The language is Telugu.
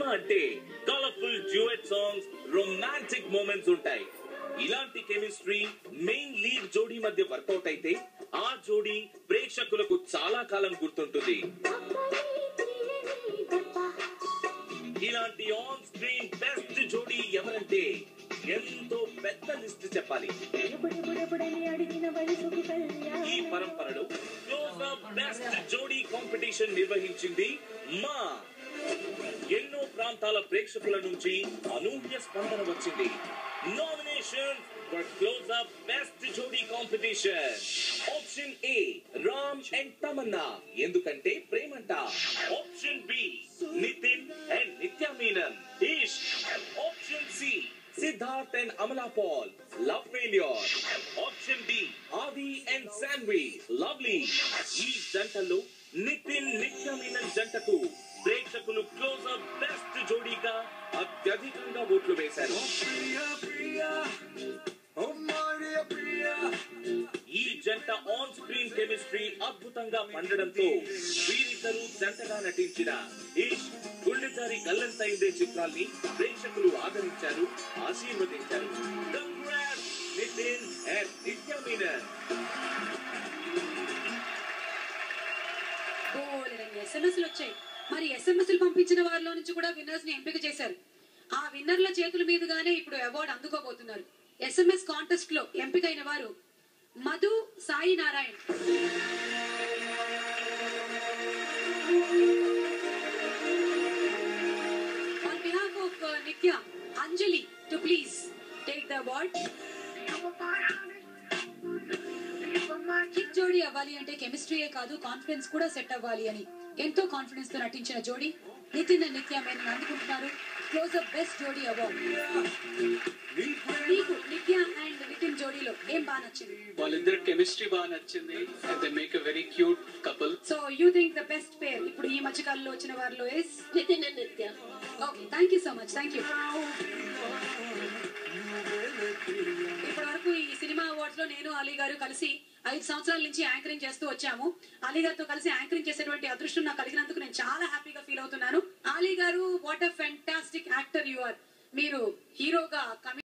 అంటే colourful duet songs romantic moments ఉంటాయి ఇలాంటి కెమిస్ట్రీ మెయిన్ లీడ్ జోడీ మధ్య వర్కౌట్ అయితే ఆ జోడీ ప్రేక్షకులకు చాలా కాలం గుర్తుంటుంది ఇలాంటి ఆన్ స్క్రీన్ బెస్ట్ జోడీ ఎవరంటే ఎంతో పెద్ద లిస్ట్ చెప్పాలి ఈ పరంపరలో close up best Jodi competition నిర్వహించింది మా ఎన్నో ప్రాంతాల ప్రేక్షకుల నుంచి అనూహ్య స్పందన వచ్చింది nomination for close up best Jodi competition option A Ram and Tamannaah ఎందుకంటే ప్రేమంట option B Nithiin and Nithya Menen Ishq option C Siddharth and Amala Paul love failure option D Aadi and Saanvi lovely ఈ జంటలో నితిన్ నిత్య మీనన్ జంటకు ప్రేక్షకులు క్లోజ్ అప్ బెస్ట్ జోడీగా అత్యధికంగా ఓట్లు వేశారు ఈ జంట ఆన్ స్క్రీన్ కెమిస్ట్రీ అద్భుతంగా పండడంతో వీరిద్దరూ జంటగా నటించిన ఈష్ గుండెజారి గల్లంతైందే చిత్రాల్ని ప్రేక్షకులు ఆదరించారు ఆశీర్వదించారు Congrats, నితిన్ and నిత్య మీనన్ బోలెడన్ని ఎస్ఎంఎస్లు వచ్చాయి మరి ఎస్ఎంఎస్లు పంపించిన వారిలో నుంచి కూడా విన్నర్స్ ని ఎంపిక చేశారు ఆ విన్నర్ల చేతుల మీదుగానే ఇప్పుడు అవార్డు అందుకోబోతున్నారు ఎస్ఎంఎస్ కాంటెస్ట్ లో ఎంపికైన వారు Madhu Sai Narayan on behalf of Nithya Anjali to please take the award hit జోడీ అవ్వాలి అంటే కెమిస్ట్రీయే కాదు కాన్ఫిడెన్స్ కూడా సెట్ అవ్వాలి అని ఎంతో కాన్ఫిడెన్స్ తో నటించిన జోడీ నితిన్ అండ్ నిత్య మేనన్ అందుకుంటున్నారు close up best Jodi award మీకు నిత్య అండ్ నితిన్ జోడీలో ఏం బాగా నచ్చింది వాళ్ళిద్దరు కెమిస్ట్రీ బాగా నచ్చింది they make a very cute couple so you think the best pair ఇప్పుడు ఈ మధ్య కాలంలో వచ్చిన వారిలో is Nithiin and Nithya okay thank you so much thank you ఇప్పటి వరకు ఈ సినిమా అవార్డ్స్ లో నేను అలీ గారు కలిసి ఐదు సంవత్సరాల నుంచి యాంకరింగ్ చేస్తూ వచ్చాము అలీ గారితో కలిసి యాంకరింగ్ చేసేటువంటి అదృష్టం నాకు కలిగినందుకు నేను చాలా హ్యాపీగా ఫీల్ అవుతున్నాను Ali garu what a fantastic actor you are మీరు హీరోగా